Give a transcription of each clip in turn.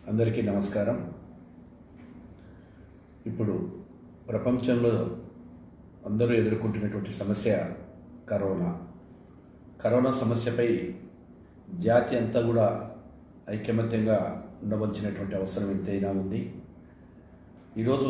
అందరికీ నమస్కారం ఇప్పుడు ప్రపంచంలో అందరూ ఎదుర్కొంటున్నటువంటి సమస్య కరోనా కరోనా సమస్యపై జాతి అంతా కూడా ఐకమత్యంగా ఉండవలసినటువంటి అవసరం ఎంతైనా ఉంది ఈరోజు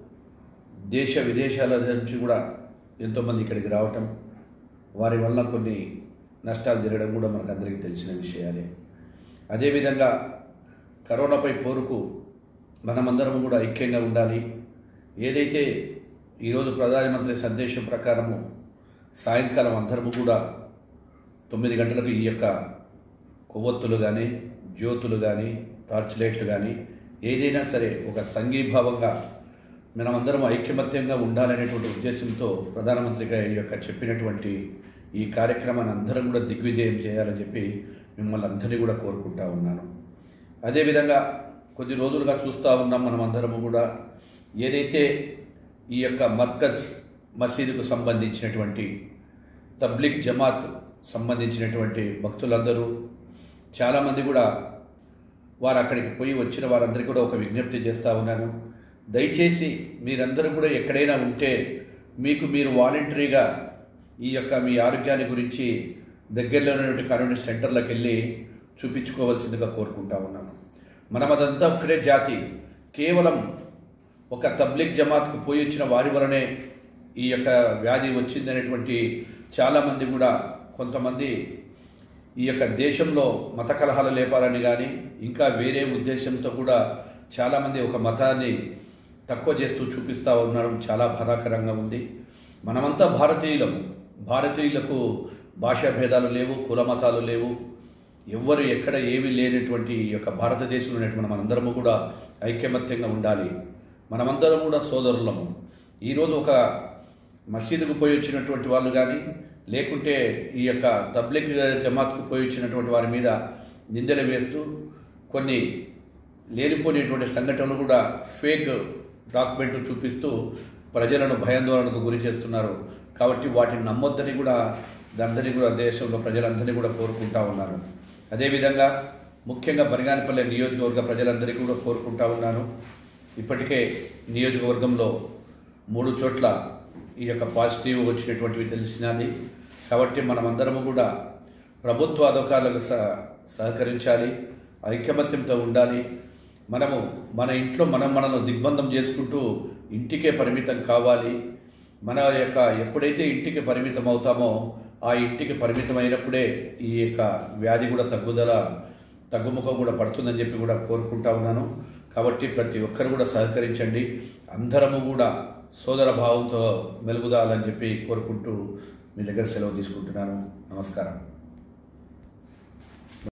దేశ విదేశాల నుంచి కూడా ఎంతోమంది ఇక్కడికి రావటం వారి వల్ల కొన్ని నష్టాలు జరగడం కూడా మనకు అందరికీ తెలిసిన విషయాలే అదేవిధంగా కరోనాపై పోరుకు మనమందరం కూడా ఐక్యంగా ఉండాలి ఏదైతే ఈరోజు ప్రధానమంత్రి సందేశం ప్రకారము సాయంకాలం అందరము కూడా తొమ్మిది గంటలకు ఈ యొక్క కొవ్వొత్తులు కానీ జ్యోతులు కానీ టార్చ్ లైట్లు కానీ ఏదైనా సరే ఒక సంఘీభావంగా మనమందరం ఐక్యమత్యంగా ఉండాలనేటువంటి ఉద్దేశంతో ప్రధానమంత్రి గారి యొక్క చెప్పినటువంటి ఈ కార్యక్రమాన్ని అందరం కూడా దిగ్విజయం చేయాలని చెప్పి మిమ్మల్ని అందరినీ కూడా కోరుకుంటా ఉన్నాను అదేవిధంగా కొద్ది రోజులుగా చూస్తూ ఉన్నాం మనం అందరము కూడా ఏదైతే ఈ యొక్క మర్కజ్ మసీదుకు సంబంధించినటువంటి తబ్లిక్ జమాత్ సంబంధించినటువంటి భక్తులందరూ చాలామంది కూడా వారు అక్కడికి పోయి వచ్చిన వారందరికీ కూడా ఒక విజ్ఞప్తి చేస్తూ ఉన్నాను దయచేసి మీరందరూ కూడా ఎక్కడైనా ఉంటే మీకు మీరు వాలంటరీగా ఈ యొక్క మీ ఆరోగ్యాన్ని గురించి దగ్గరలో ఉన్నటువంటి కరోనా సెంటర్లకు వెళ్ళి చూపించుకోవాల్సిందిగా కోరుకుంటా ఉన్నాను మనం అదంతా ఒక్కడే జాతి కేవలం ఒక తబ్లిక్ జమాత్కు పోయి వచ్చిన వారి వలనే ఈ యొక్క వ్యాధి వచ్చిందనేటువంటి చాలామంది కూడా కొంతమంది ఈ యొక్క దేశంలో మత కలహాలు లేపాలని కానీ ఇంకా వేరే ఉద్దేశంతో కూడా చాలామంది ఒక మతాన్ని తక్కువ చేస్తూ చూపిస్తూ ఉండడం చాలా బాధాకరంగా ఉంది మనమంతా భారతీయులము భారతీయులకు భాషా భేదాలు లేవు కుల మతాలు లేవు ఎవ్వరు ఎక్కడ ఏమీ లేనటువంటి ఈ యొక్క భారతదేశంలో ఉన్నటువంటి మనందరము కూడా ఐకమత్యంగా ఉండాలి మనమందరం కూడా సోదరులము ఈరోజు ఒక మసీదుకు పోయి వచ్చినటువంటి వాళ్ళు కానీ లేకుంటే ఈ యొక్క తబ్లిక్ జమాత్కు పోయి వచ్చినటువంటి వారి మీద నిందలు వేస్తూ కొన్ని లేనిపోయినటువంటి సంఘటనలు కూడా ఫేక్ డాక్యుమెంట్లు చూపిస్తూ ప్రజలను భయాందోళనకు గురి చేస్తున్నారు కాబట్టి వాటిని నమ్మొద్దని కూడా అందరినీ కూడా దేశంలో ప్రజలందరినీ కూడా కోరుకుంటా ఉన్నాను అదేవిధంగా ముఖ్యంగా బనగానపల్లె నియోజకవర్గ ప్రజలందరికీ కూడా కోరుకుంటా ఉన్నాను ఇప్పటికే నియోజకవర్గంలో మూడు చోట్ల ఈ యొక్క పాజిటివ్ వచ్చినటువంటివి తెలిసినది కాబట్టి మనమందరము కూడా ప్రభుత్వ అధికారులకు సహ సహకరించాలి ఐకమత్యంతో ఉండాలి మనము మన ఇంట్లో మనం మనల్ని దిగ్బంధం చేసుకుంటూ ఇంటికే పరిమితం కావాలి మన యొక్క ఎప్పుడైతే ఇంటికి పరిమితం అవుతామో ఆ ఇంటికి పరిమితం అయినప్పుడే ఈ యొక్క వ్యాధి కూడా తగ్గుదల తగ్గుముఖం కూడా పడుతుందని చెప్పి కూడా కోరుకుంటా ఉన్నాను కాబట్టి ప్రతి ఒక్కరు కూడా సహకరించండి అందరము కూడా సోదర భావంతో మెలుగుదాలని చెప్పి కోరుకుంటూ మీ దగ్గర సెలవు తీసుకుంటున్నాను నమస్కారం